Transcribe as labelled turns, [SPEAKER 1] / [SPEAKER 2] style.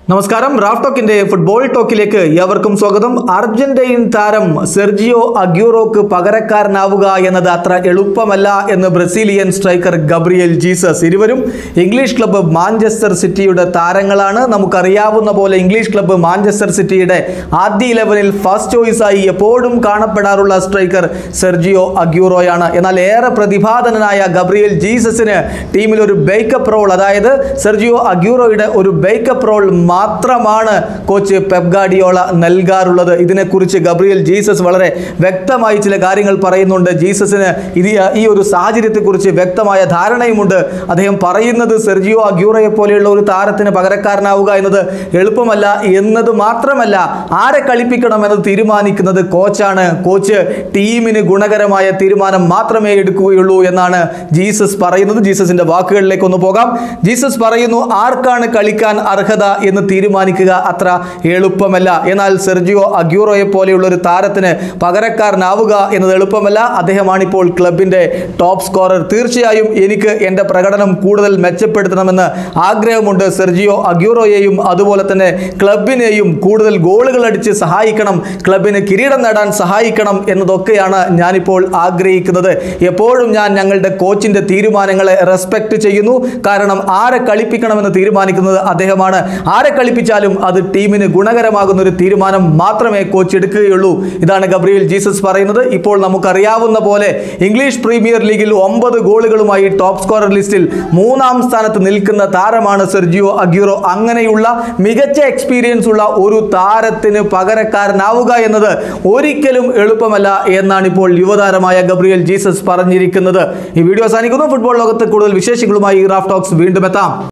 [SPEAKER 1] നമസ്കാരം Raf ടോക്കിന്റെ football ടോക്കിലേക്ക് ഏവർക്കും സ്വാഗതം അർജന്റീൻ താരം സെർജിയോ അഗ്യൂറോക്ക് പകരക്കാരനാവുക എന്നത് അത്ര എളുപ്പമല്ല എന്ന് ബ്രസീലിയൻ സ്ട്രൈക്കർ ഗബ്രിയൽ ജീസസ് ഇരുവരും ഇംഗ്ലീഷ് ക്ലബ്ബ് മാഞ്ചസ്റ്റർ സിറ്റിയുടെ താരങ്ങളാണ് നമുക്കറിയാവുന്ന പോലെ ഇംഗ്ലീഷ് ക്ലബ്ബ് മാഞ്ചസ്റ്റർ സിറ്റിയുടെ ആദ്യ ഇലവനിൽ ഫസ്റ്റ് ചോയ്സായി എപ്പോഴും കാണപ്പെടാറുള്ള സ്ട്രൈക്കർ സെർജിയോ അഗ്യൂറോയാണ് എന്നാൽ ഏറെ പ്രതിഭാധനനായ ഗബ്രിയൽ ജീസസിന് ടീമിൽ ഒരു ബേക്കപ്പ് റോൾ അതായത് സെർജിയോ അഗ്യൂറോയുടെ ഒരു ബേക്കപ്പ് റോൾ മാത്രമാണ് കോച്ച് പെപ് ഗാഡിയോള നൽകാറുള്ളത് ഇതിനെക്കുറിച്ച് ഗബ്രിയൽ ജീസസ് വളരെ വ്യക്തമായി ചില കാര്യങ്ങൾ പറയുന്നുണ്ട് ജീസസിന് ഇത് ഈ ഒരു സാഹചര്യത്തെക്കുറിച്ച് വ്യക്തമായ ധാരണയുമുണ്ട് അദ്ദേഹം പറയുന്നത് സെർജിയോ അഗ്യൂറയെ പോലെയുള്ള ഒരു താരത്തിന് പകരക്കാരനാവുക എന്നത് എളുപ്പമല്ല എന്നത് മാത്രമല്ല ആരെ കളിപ്പിക്കണം എന്നത് തീരുമാനിക്കുന്നത് കോച്ചാണ് കോച്ച് ടീമിന് ഗുണകരമായ തീരുമാനം മാത്രമേ എടുക്കുകയുള്ളൂ എന്നാണ് ജീസസ് പറയുന്നത് ജീസസിന്റെ വാക്കുകളിലേക്ക് ഒന്ന് പോകാം ജീസസ് പറയുന്നു ആർക്കാണ് കളിക്കാൻ അർഹത എന്ന് തീരുമാനിക്കുക അത്ര എളുപ്പമല്ല എന്നാൽ സെർജിയോ അഗ്യൂറോയെ പോലെയുള്ള ഒരു താരത്തിന് പകരക്കാരനാവുക എന്നത് എളുപ്പമല്ല അദ്ദേഹമാണ് ഇപ്പോൾ ക്ലബിന്റെ ടോപ്പ് സ്കോറർ തീർച്ചയായും എനിക്ക് എൻ്റെ പ്രകടനം കൂടുതൽ മെച്ചപ്പെടുത്തണമെന്ന് ആഗ്രഹമുണ്ട് സെർജിയോ അഗ്യൂറോയെയും അതുപോലെ തന്നെ ക്ലബിനെയും കൂടുതൽ ഗോളുകൾ അടിച്ച് സഹായിക്കണം ക്ലബിന് കിരീടം നേടാൻ സഹായിക്കണം എന്നതൊക്കെയാണ് ഞാനിപ്പോൾ ആഗ്രഹിക്കുന്നത് എപ്പോഴും ഞാൻ ഞങ്ങളുടെ കോച്ചിന്റെ തീരുമാനങ്ങളെ റെസ്പെക്ട് ചെയ്യുന്നു കാരണം ആരെ കളിപ്പിക്കണമെന്ന് തീരുമാനിക്കുന്നത് അദ്ദേഹമാണ് ആരെ കളിപ്പിച്ചാലും അത് ടീമിന് ഗുണകരമാകുന്ന ഒരു തീരുമാനം മാത്രമേ കോച്ച് എടുക്കുകയുള്ളൂ ഇതാണ് ഗബ്രിയേൽ ജീസസ് പറയുന്നത് ഇപ്പോൾ നമുക്കറിയാവുന്ന പോലെ ഇംഗ്ലീഷ് പ്രീമിയർ ലീഗിൽ ഒമ്പത് ഗോളുകളുമായി ടോപ്പ് സ്കോറർ ലിസ്റ്റിൽ മൂന്നാം സ്ഥാനത്ത് നിൽക്കുന്ന താരമാണ് സെർജിയോ അഗ്യൂറോ അങ്ങനെയുള്ള മികച്ച എക്സ്പീരിയൻസ് ഉള്ള ഒരു താരത്തിന് പകരക്കാരനാവുക എന്നത് ഒരിക്കലും എളുപ്പമല്ല എന്നാണ് ഇപ്പോൾ യുവതാരമായ ഗബ്രിയേൽ ജീസസ് പറഞ്ഞിരിക്കുന്നത് ഈ വീഡിയോ അവസാനിക്കുന്നു ഫുട്ബോൾ ലോകത്ത് കൂടുതൽ വിശേഷങ്ങളുമായി റാഫ് ടോക്സ് വീണ്ടും എത്താം